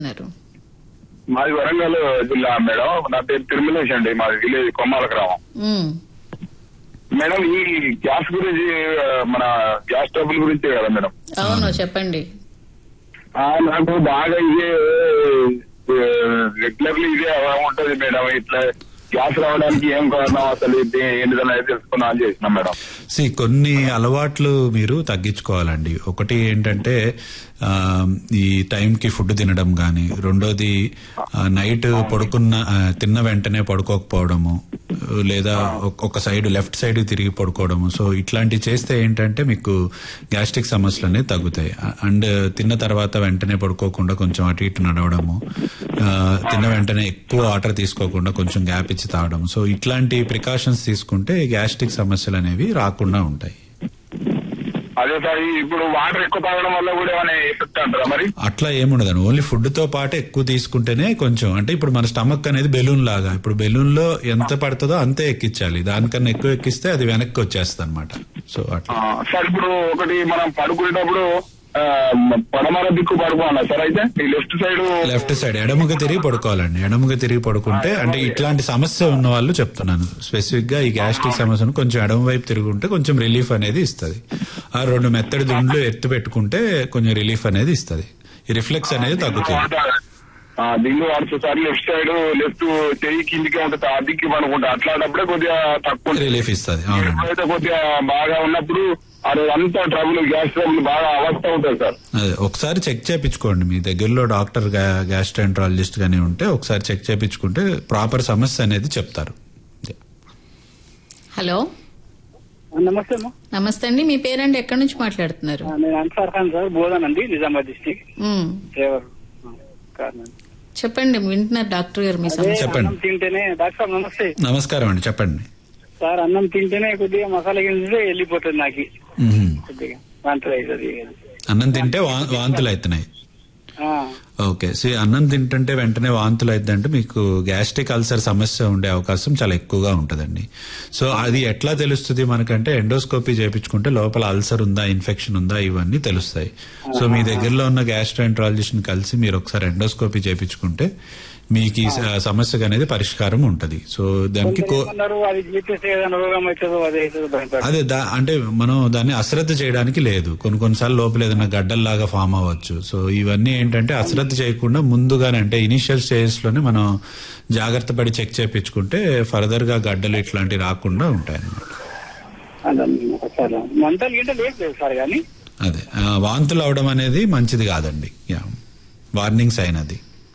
ఉన్నారు మాది వరంగల్ జిల్లా మేడం నా పేరు తిరుమలేష్ అండి మాది విలేజ్ కొమ్మాల గ్రామం ఉమ్, మేడం ఈ గ్యాస్ గురించి ఆ, మన గ్యాస్ ట్రబుల్ గురించే కదా మేడం అవును చెప్పండి ఆ, నాకు బాగా ఇదే రెగ్యులర్లీ ఇదే అలా ఉంటది మేడం ఇట్లా గ్యాస్ రావడానికి ఏం కారణం అసలు ఇది ఏంటిదని తెలుసుకున్నా అని చేసినాం మేడం సి కొన్ని అలవాట్లు మీరు తగ్గించుకోవాలండి ఒకటి ఏంటంటే ఆ, ఈ టైంకి ఫుడ్ తినడం కానీ రెండోది ఆ, నైట్ పడుకున్న ఆ, తిన్న వెంటనే పడుకోకపోవడము లేదా ఒక- ఒక సైడ్ లెఫ్ట్ సైడ్ తిరిగి పడుకోవడము సో ఇట్లాంటివి చేస్తే ఏంటంటే మీకు గ్యాస్ట్రిక్ సమస్యలు అనేవి తగ్గుతాయి ఆ, అండ్ తిన్న తర్వాత వెంటనే పడుకోకుండా కొంచెం అటు ఇటు నడవడము ఆ, తిన్న వెంటనే ఎక్కువ వాటర్ తీసుకోకుండా కొంచెం గ్యాప్ ఇచ్చి తాగడం సో ఇట్లాంటి ప్రికాషన్స్ తీసుకుంటే గ్యాస్ట్రిక్ సమస్యలు అనేవి రాకుండా ఉంటాయి అదే సార్ ఇప్పుడు వాటర్ ఎక్కువ తాగడం వల్ల కూడా ఏమైనా ఎఫెక్ట్ అంటారా మరి అట్లా ఏముండదండి ఓన్లీ ఫుడ్ తో పాటు ఎక్కువ తీసుకుంటేనే కొంచెం అంటే ఇప్పుడు మన స్టమక్ అనేది బెలూన్ లాగా ఇప్పుడు బెలూన్ లో ఎంత పడుతుందో అంతే ఎక్కించాలి దానికన్నా ఎక్కువ ఎక్కిస్తే అది వెనక్కి వచ్చేస్తుంది అనమాట సో అట్లా ఆ, సార్ ఇప్పుడు ఒకటి మనం పడుకునేటప్పుడు ఆ, పడమర దిక్కు పడుకోవాలా సార్ అయితే ఈ లెఫ్ట్ సైడ్ లెఫ్ట్ సైడ్ ఎడమగా తిరిగి పడుకోవాలండి ఎడమగా తిరిగి పడుకుంటే అంటే ఇట్లాంటి సమస్య ఉన్న వాళ్ళు చెప్తున్నాను స్పెసిఫిక్ గా ఈ గ్యాస్ట్రిక్ సమస్యను కొంచెం ఎడమ వైపు తిరుగుంటే కొంచెం రిలీఫ్ అనేది ఇస్తుంది ఆ రెండు మెత్తడి దుండ్లు ఎత్తు పెట్టుకుంటే కొంచెం రిలీఫ్ అనేది ఇస్తుంది ఈ రిఫ్లెక్స్ అనేది తగ్గుతుంది దిండు వాడుతూ సార్ లెఫ్ట్ సైడ్ లెఫ్ట్ చెయ్యి కిందికి ఉంటుంది ఆ దిక్కి పడుకుంటా అట్లాంటప్పుడే కొద్దిగా తక్కువ ఉంటుంది. రిలీఫ్ ఇస్తుంది అవునండి ఎప్పుడైతే కొద్దిగా బాగా ఉన్నప్పుడు అది అంతా ట్రబుల్ గ్యాస్ ట్రబుల్ బాగా అవస్థ అవుతుంది సార్ అదే ఒకసారి చెక్ చేయించుకోండి మీ దగ్గరలో డాక్టర్ గ్యాస్ట్రాంట్రాలజిస్ట్ గానీ ఉంటే ఒకసారి చెక్ చేయించుకుంటే ప్రాపర్ సమస్య అనేది చెప్తారు హలో నమస్తే అమ్మా నమస్తే అండి మీ పేరండి ఎక్కడి నుంచి మాట్లాడుతున్నారు ఆ, నేను అన్సార్ ఖాన్ సార్ బోధన్ అండి నిజామాబాద్ డిస్టిక్ ఉమ్, డ్రైవర్ ఆ, కార్ నుంచి. చెప్పండి వింటున్నారు డాక్టర్ గారు మీ అదే సమస్య చెప్పండి. అన్నం తింటేనే డాక్టర్ సార్ నమస్తే నమస్కారం అండి చెప్పండి సార్ అన్నం తింటేనే కొద్దిగా మసాలా గింజే వెళ్ళిపోతుంది నాకు మ్మ్. కొద్దిగా వంటలు అవుతుంది అన్నం తింటే వా- వాంతులు అవుతున్నాయి ఆ, ఓకే సో ఈ అన్నం తింటుంటే వెంటనే వాంతులు అవుతుందంటే మీకు గ్యాస్ట్రిక్ అల్సర్ సమస్య ఉండే అవకాశం చాలా ఎక్కువగా ఉంటుందండి సో అది ఎట్లా తెలుస్తుంది మనకంటే ఎండోస్కోపీ చేయించుకుంటే లోపల అల్సర్ ఉందా ఇన్ఫెక్షన్ ఉందా ఇవన్నీ తెలుస్తాయి సో మీ దగ్గరలో ఉన్న గ్యాస్ట్రాంట్రాలజిస్ట్ ని కలిసి మీరు ఒకసారి ఎండోస్కోపీ చేయించుకుంటే మీకు ఈ స- సమస్యకు అనేది పరిష్కారం ఉంటుంది సో దానికి కో ఏమన్నారు అది చెప్పేస్తే ఏదైనా రోగం అవుతుందో అదే అవుతుందో భయపడ అదే దా అంటే మనం దాన్ని అశ్రద్ధ చేయడానికి లేదు కొన్ని కొన్నిసార్లు లోపల ఏదైనా గడ్డల్లాగా ఫామ్ అవ్వచ్చు సో ఇవన్నీ ఏంటంటే అశ్రద్ధ చేయకుండా ముందుగానే అంటే ఇనిషియల్ స్టేజెస్ లోనే మనం జాగ్రత్త పడి చెక్ చేయించుకుంటే ఫర్దర్ గా గడ్డలు ఇట్లాంటివి రాకుండా ఉంటాయి అన్నమాట సార్ మంటలు గింటలు లేదు లేదు సార్ కానీ అదే ఆ, వాంతులు అవడం అనేది మంచిది కాదండి యా వార్నింగ్ సైన్ అది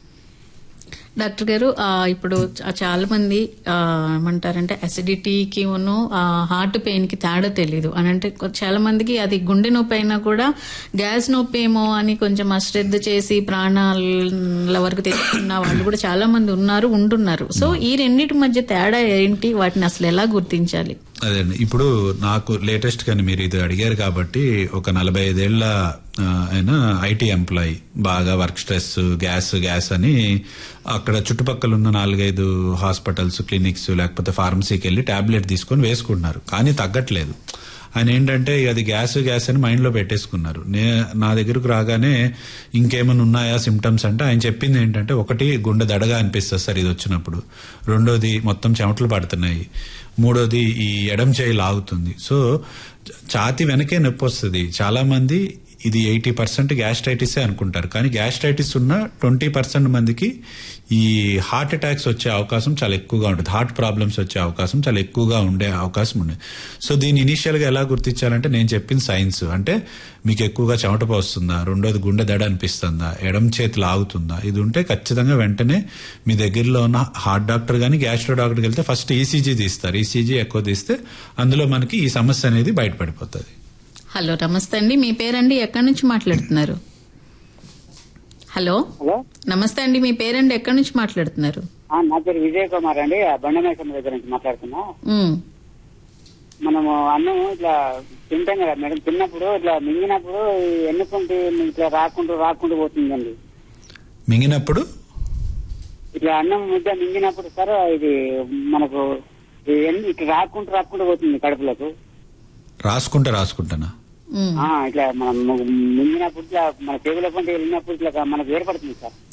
డాక్టర్ గారు ఆ, ఇప్పుడు చ- చాలా మంది ఆ, ఏమంటారంటే అసిడిటీకి హార్ట్ పెయిన్ కి తేడా తెలీదు అని అంటే కొ- చాలా మందికి అది గుండె నొప్పి అయినా కూడా గ్యాస్ నొప్పి ఏమో అని కొంచెం అశ్రద్ధ చేసి ప్రాణాల వరకు తెచ్చుకున్న వాళ్ళు కూడా చాలా మంది ఉన్నారు ఉంటున్నారు సో ఈ రెండింటి మధ్య తేడా ఏంటి వాటిని అసలు ఎలా గుర్తించాలి అదే అండి ఇప్పుడు నాకు లేటెస్ట్ గాని మీరు ఇది అడిగారు కాబట్టి ఒక నలభై ఐదేళ్ల ఆ, ఆయన ఐటీ ఎంప్లాయీ బాగా వర్క్ స్ట్రెస్ గ్యాస్ గ్యాస్ అని అక్కడ చుట్టుపక్కల ఉన్న నాలుగైదు హాస్పిటల్స్ క్లినిక్స్ లేకపోతే ఫార్మసీకి వెళ్ళి టాబ్లెట్ తీసుకొని వేసుకుంటున్నారు కానీ తగ్గట్లేదు ఆయన ఏంటంటే ఇక అది గ్యాస్ గ్యాస్ అని మైండ్ లో పెట్టేసుకున్నారు నే నా దగ్గరకు రాగానే ఇంకేమైనా ఉన్నాయా సిమ్టమ్స్ అంటే ఆయన చెప్పింది ఏంటంటే ఒకటి గుండె దడగా అనిపిస్తుంది సార్ ఇది వచ్చినప్పుడు రెండోది మొత్తం చెమటలు పడుతున్నాయి మూడోది ఈ ఎడం చేయి లాగుతుంది సో ఛాతి వెనకే నొప్పి వస్తుంది చాలా మంది ఇది ఎయిటీ పర్సెంట్ గ్యాస్ట్రైటిసే అనుకుంటారు కానీ గ్యాస్ట్రైటిస్ ఉన్న ట్వంటీ పర్సెంట్ మందికి ఈ హార్ట్ అటాక్స్ వచ్చే అవకాశం చాలా ఎక్కువగా ఉంటుంది హార్ట్ ప్రాబ్లమ్స్ వచ్చే అవకాశం చాలా ఎక్కువగా ఉండే అవకాశం ఉంది సో దీన్ని ఇనిషియల్ గా ఎలా గుర్తించాలంటే నేను చెప్పిన సైన్స్ అంటే మీకు ఎక్కువగా చెమట పోస్తుందా రెండోది గుండె దడ అనిపిస్తుందా ఎడం చేతి లాగుతుందా ఇది ఉంటే ఖచ్చితంగా వెంటనే మీ దగ్గరలో ఉన్న హార్ట్ డాక్టర్ కానీ గ్యాస్ట్రో డాక్టర్కి వెళ్తే ఫస్ట్ ఈసీజీ తీస్తారు ఈసీజీ ఎక్కువ తీస్తే అందులో మనకి ఈ సమస్య అనేది బయటపడిపోతుంది హలో నమస్తే అండి మీ పేరండి ఎక్కడి నుంచి మాట్లాడుతున్నారు హలో హలో నమస్తే అండి మీ పేరండి ఎక్కడి నుంచి మాట్లాడుతున్నారు ఆ, నా పేరు విజయ్ కుమార్ అండి ఆ బండమేశ్వరం దగ్గర నుంచి మాట్లాడుతున్నా ఉమ్, మనము అన్నం ఇట్లా తింటాం కదా మేడం తిన్నప్పుడు ఇట్లా మింగినప్పుడు ఈ ఎన్నుకుంటే ఇట్లా రాకుండా రాకుండా పోతుందండి మింగినప్పుడు ఇట్లా అన్నం ముద్ద మింగినప్పుడు సార్ ఇది మనకు ఈ ఎన్ని- ఇట్లా రాకుండా రాకుండా పోతుంది కడుపులకు రాసుకుంటా రాసుకుంటానా ఉమ్. ఆ, ఇట్లా మనం మింగినప్పుడు ఇట్లా మన పేగుల పంట వెళ్ళినప్పుడు ఇట్లా మనకు ఏర్పడుతుంది సార్